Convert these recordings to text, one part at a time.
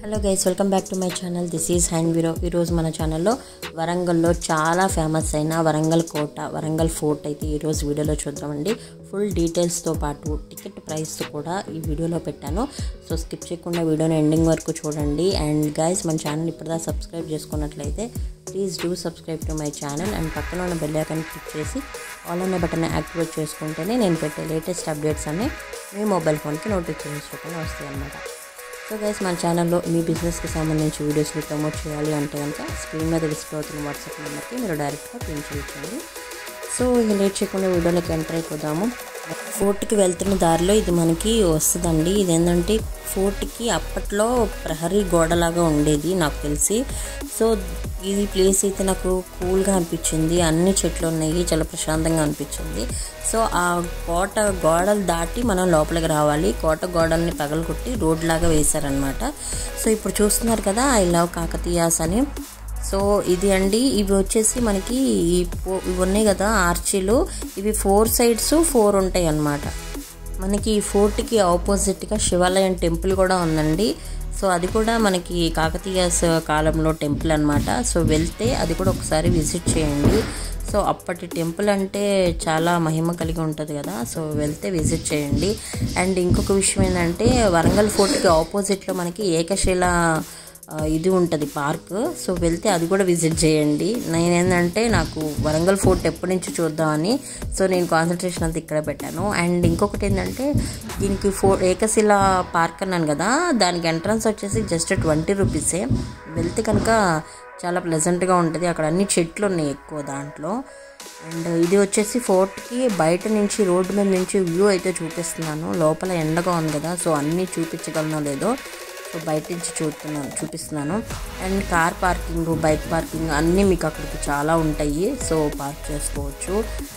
Hello guys welcome back to my channel this is హ్యాండ్ వీరో ఈరోజు మన ఛానల్లో వరంగల్లో చాలా ఫేమస్ అయిన వరంగల్ కోట వరంగల్ ఫోర్ట్ అయితే ఈరోజు వీడియోలో చూద్దామండి ఫుల్ డీటెయిల్స్తో పాటు టికెట్ ప్రైస్ కూడా ఈ వీడియోలో పెట్టాను సో స్కిప్ చేయకుండా వీడియోని ఎండింగ్ వరకు చూడండి అండ్ గైస్ మన ఛానల్ ఇప్పటిదా సబ్స్క్రైబ్ చేసుకున్నట్లయితే please do subscribe to my channel and పక్కన ఉన్న బెల్ ఐకాన్ క్లిక్ చేసి ఆల్ అనే బటన్ యాక్టివేట్ చేసుకుంటేనే నేను పెట్టే లేటెస్ట్ అప్డేట్స్ అన్నీ మీ మొబైల్ ఫోన్కి నోటిఫికేషన్స్ రూపంలో వస్తాయి అన్నమాట సో గైస్ మన ఛానల్లో మీ బిజినెస్కి సంబంధించి వీడియోస్ని ప్రమోట్ చేయాలి అంటే కనుక స్క్రీన్ మీద డిస్ప్లే అవుతున్న వాట్సాప్ నెంబర్కి మీరు డైరెక్ట్గా పిన్ చేయించండి సో ఇక లేట్ చేయకుండా వీడియోలోకి ఎంటర్ అయిపోదాము ఫోర్ట్కి వెళ్తున్న దారిలో ఇది మనకి వస్తుందండి ఇదేంటంటే ఫోర్ట్కి అప్పట్లో ప్రహరీ గోడలాగా ఉండేది నాకు తెలిసి సో ఇది ప్లేస్ అయితే నాకు కూల్గా అనిపించింది అన్ని చెట్లు ఉన్నాయి చాలా ప్రశాంతంగా అనిపించింది సో ఆ కోట గోడలు దాటి మనం లోపలికి రావాలి కోట గోడల్ని పగలగొట్టి రోడ్ లాగా వేశారనమాట సో ఇప్పుడు చూస్తున్నారు కదా ఐ లవ్ కాకతీయాస్ అని సో ఇది అండి ఇవి వచ్చేసి మనకి ఈ పో- ఇవి ఉన్నాయి కదా ఆర్చీలు ఇవి ఫోర్ సైడ్స్ ఫోర్ ఉంటాయి అన్నమాట మనకి ఈ ఫోర్ట్కి ఆపోజిట్గా శివాలయం టెంపుల్ కూడా ఉందండి సో అది కూడా మనకి కాకతీయాస్ కాలంలో టెంపుల్ అనమాట సో వెళ్తే అది కూడా ఒకసారి విజిట్ చేయండి సో అప్పటి టెంపుల్ అంటే చాలా మహిమ కలిగి ఉంటుంది కదా సో వెళ్తే విజిట్ చేయండి అండ్ ఇంకొక విషయం ఏంటంటే వరంగల్ ఫోర్ట్కి ఆపోజిట్లో మనకి ఏకశిల ఆ, ఇది ఉంటుంది పార్క్ సో వెళ్తే అది కూడా విజిట్ చేయండి నేనేంటంటే నాకు వరంగల్ ఫోర్ట్ ఎప్పటి నుంచి చూద్దామని సో నేను కాన్సన్ట్రేషన్ అంతా ఇక్కడ పెట్టాను అండ్ ఇంకొకటి ఏంటంటే దీనికి ఫో ఏకశిల పార్క్ అన్నాను కదా దానికి ఎంట్రన్స్ వచ్చేసి జస్ట్ ట్వంటీ రూపీసే వెళ్తే కనుక చాలా ప్లెజెంట్గా ఉంటుంది అక్కడ అన్ని చెట్లు ఉన్నాయి ఎక్కువ దాంట్లో అండ్ ఇది వచ్చేసి ఫోర్ట్కి బయట నుంచి రోడ్డు మీద నుంచి వ్యూ అయితే చూపిస్తున్నాను లోపల ఎండగా ఉంది కదా సో అన్నీ చూపించగలనో లేదో సో బయట నుంచి చూస్తున్నాను చూపిస్తున్నాను and car parking bike parking అన్నీ మీకు అక్కడికి చాలా ఉంటాయి సో పార్క్ చేసుకోవచ్చు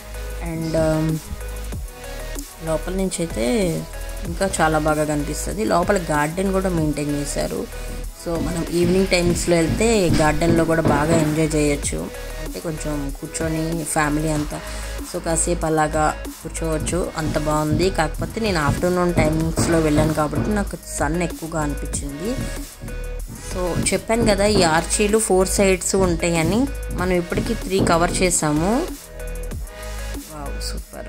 అండ్ లోపల నుంచి అయితే ఇంకా చాలా బాగా కనిపిస్తుంది లోపల గార్డెన్ కూడా మెయింటైన్ చేశారు సో మనం ఈవినింగ్ టైమ్స్లో వెళ్తే గార్డెన్లో కూడా బాగా ఎంజాయ్ చేయొచ్చు అంటే కొంచెం కూర్చొని ఫ్యామిలీ అంతా సో కాసేపు అలాగా కూర్చోవచ్చు అంత బాగుంది కాకపోతే నేను ఆఫ్టర్నూన్ టైమింగ్స్లో వెళ్ళాను కాబట్టి నాకు సన్ ఎక్కువగా అనిపించింది సో చెప్పాను కదా ఈ ఆర్చీలు ఫోర్ సైడ్స్ ఉంటాయని మనం ఇప్పటికీ త్రీ కవర్ చేసాము వావ్ సూపర్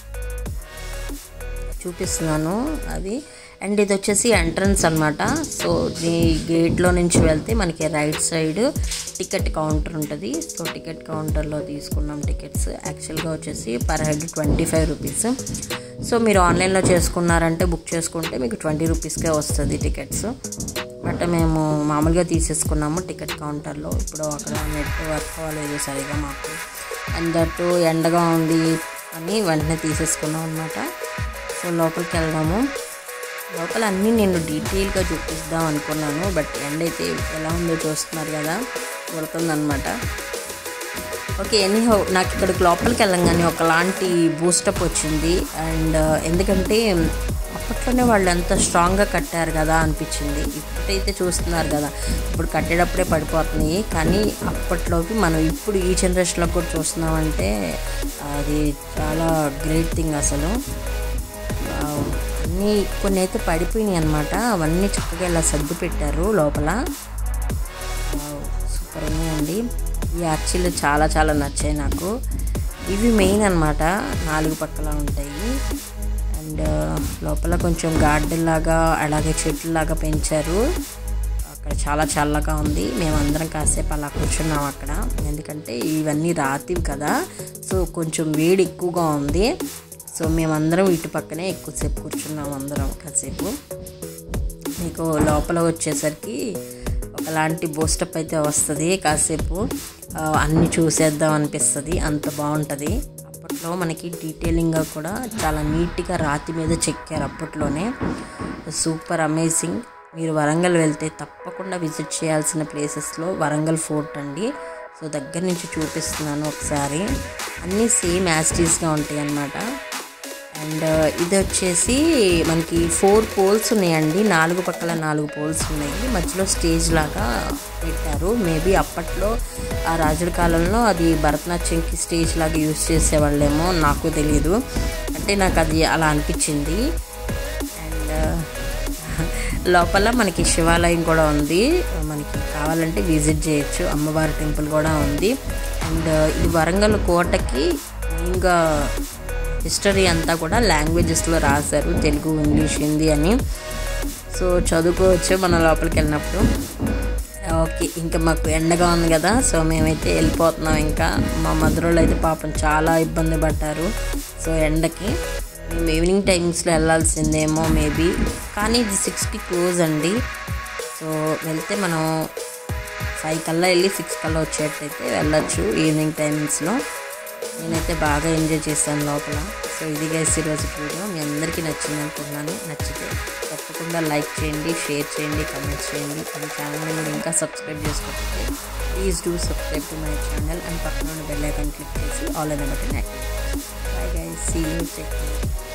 చూపిస్తున్నాను అది అండ్ ఇది వచ్చేసి ఎంట్రన్స్ అనమాట సో ఈ గేట్లో నుంచి వెళ్తే మనకి రైట్ సైడ్ టికెట్ కౌంటర్ ఉంటుంది సో టికెట్ కౌంటర్లో తీసుకున్నాం టికెట్స్ యాక్చువల్గా వచ్చేసి per head twenty five rupees so మీరు ఆన్లైన్లో చేసుకున్నారంటే బుక్ చేసుకుంటే మీకు ట్వంటీ రూపీస్కే వస్తుంది టికెట్స్ బట్ మేము మామూలుగా తీసేసుకున్నాము టికెట్ కౌంటర్లో ఇప్పుడు అక్కడ నెట్ వర్క్ అవ్వలేదు సరిగా మాకు అండ్ దట్టు ఎండగా ఉంది అని వెంటనే తీసేసుకున్నాం అనమాట సో లోపలికి వెళ్దాము లోపల అన్నీ నేను డీటెయిల్గా చూపిద్దాం అనుకున్నాను బట్ ఎండ అయితే ఎలా ఉందో చూస్తున్నారు కదా కొడుతుందనమాట ఓకే ఎనీహౌ నాకు ఇక్కడికి లోపలికి వెళ్ళంగానే ఒకలాంటి బూస్టప్ వచ్చింది అండ్ ఎందుకంటే అప్పట్లోనే వాళ్ళు ఎంత స్ట్రాంగ్గా కట్టారు కదా అనిపించింది ఇప్పుడైతే చూస్తున్నారు కదా ఇప్పుడు కట్టేటప్పుడే పడిపోతున్నాయి కానీ అప్పట్లోకి మనం ఇప్పుడు ఈ జనరేషన్లో కూడా చూస్తున్నామంటే అది చాలా గ్రేట్ థింగ్ అసలు వావ్. అన్నీ కొన్ని అయితే పడిపోయినాయి అనమాట అవన్నీ చక్కగా ఇలా సర్ది పెట్టారు లోపల వావ్. సూపర్ ఉన్నాయండి ఈ అర్చీలు చాలా చాలా నచ్చాయి నాకు ఇవి మెయిన్ అనమాట నాలుగు పక్కల ఉంటాయి అండ్ లోపల కొంచెం గార్డెన్ లాగా అలాగే చెట్లు లాగా పెంచారు అక్కడ చాలా చల్లగా ఉంది మేమందరం కాసేపు అలా కూర్చున్నాం అక్కడ ఎందుకంటే ఇవన్నీ రాతివి కదా సో కొంచెం వేడి ఎక్కువగా ఉంది సో మేమందరం ఇటు పక్కనే ఎక్కువసేపు కూర్చున్నాం అందరం కాసేపు మీకు లోపల వచ్చేసరికి ఒకలాంటి బూస్టప్ అయితే వస్తుంది కాసేపు ఆ, అన్నీ చూసేద్దాం అనిపిస్తుంది అంత బాగుంటుంది అప్పట్లో మనకి డీటెయిలింగ్గా కూడా చాలా నీట్గా రాతి మీద చెక్కారు అప్పట్లోనే సూపర్ అమేజింగ్ మీరు వరంగల్ వెళ్తే తప్పకుండా విజిట్ చేయాల్సిన ప్లేసెస్లో వరంగల్ ఫోర్ట్ అండి సో దగ్గర నుంచి చూపిస్తున్నాను ఒకసారి అన్నీ సేమ్ యాస్టీస్గా ఉంటాయి అన్నమాట అండ్ ఇది వచ్చేసి మనకి ఫోర్ పోల్స్ ఉన్నాయండి నాలుగు పక్కల నాలుగు పోల్స్ ఉన్నాయి మధ్యలో స్టేజ్ లాగా పెట్టారు మేబీ అప్పట్లో ఆ రాజుల కాలంలో అది భరతనాట్యంకి స్టేజ్ లాగా యూజ్ చేసేవాళ్ళేమో నాకు తెలియదు అంటే నాకు అది అలా అనిపించింది అండ్ లోపల మనకి శివాలయం కూడా ఉంది మనకి కావాలంటే విజిట్ చేయొచ్చు అమ్మవారి టెంపుల్ కూడా ఉంది అండ్ ఇది వరంగల్ కోటకి మెయిన్గా హిస్టరీ అంతా కూడా లాంగ్వేజెస్లో రాశారు తెలుగు ఇంగ్లీష్ హిందీ అని సో చదువుకోవచ్చు మనం లోపలికి వెళ్ళినప్పుడు ఓకే ఇంకా మాకు ఎండగా ఉంది కదా సో మేమైతే వెళ్ళిపోతున్నాం ఇంకా మా మధురలో అయితే పాపం చాలా ఇబ్బంది పడ్డారు సో ఎండకి మేము ఈవినింగ్ టైమ్స్లో వెళ్ళాల్సిందేమో మేబీ కానీ ఇది సిక్స్కి క్లోజ్ అండి సో వెళ్తే మనం ఫైవ్ కల్లా వెళ్ళి సిక్స్ కల్లా వచ్చేటైతే వెళ్ళొచ్చు ఈవినింగ్ టైమింగ్స్లో నేనైతే బాగా ఎంజాయ్ చేశాను లోపల సో ఇది గైస్ ఈరోజు వీడియో మీ అందరికీ నచ్చింది అనుకున్నాను నచ్చితే తప్పకుండా లైక్ చేయండి షేర్ చేయండి కమెంట్ చేయండి మన ఛానల్ని మీరు ఇంకా సబ్స్క్రైబ్ చేసుకోకపోతే please do subscribe to my channel and పక్కన ఉన్న బెల్ ఐకాన్ క్లిక్ చేసి ఆల్ అనే button active bye guys see you take